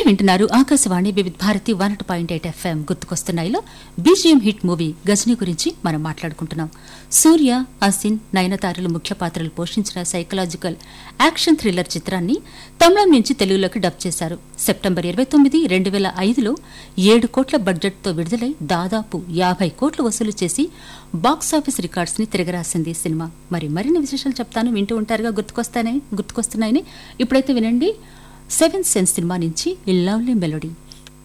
వింటున్నారు Akashvani Vividh Bharati one point eight FM గుర్తుకొస్తున్నాయిలో BGM hit movie Ghajini గురించి మనం మాట్లాడుకుంటున్నాం సూర్య అసిన్ నయనతారలు ముఖ్య పాత్రలు పోషించిన సైకలాజికల్ యాక్షన్ థ్రిల్లర్ చిత్రాన్ని తమిళం నుంచి తెలుగులోకి డబ్ చేశారు సెప్టెంబర్ ఇరవై తొమ్మిది రెండు వేల ఐదులో ఏడు కోట్ల బడ్జెట్తో విడుదలై దాదాపు యాభై కోట్లు వసూలు చేసి బాక్సాఫీస్ రికార్డ్స్ ని తిరగరాసింది ఈ సినిమా మరి మరిన్ని విశేషాలు చెప్తాను వింటూ ఉంటారుగా గుర్తుకొస్తానే గుర్తుకొస్తున్నాయని ఇప్పుడైతే వినండి సెవెన్ సెన్స్ సినిమా నుంచి ఈ లవ్లీ మెలోడీ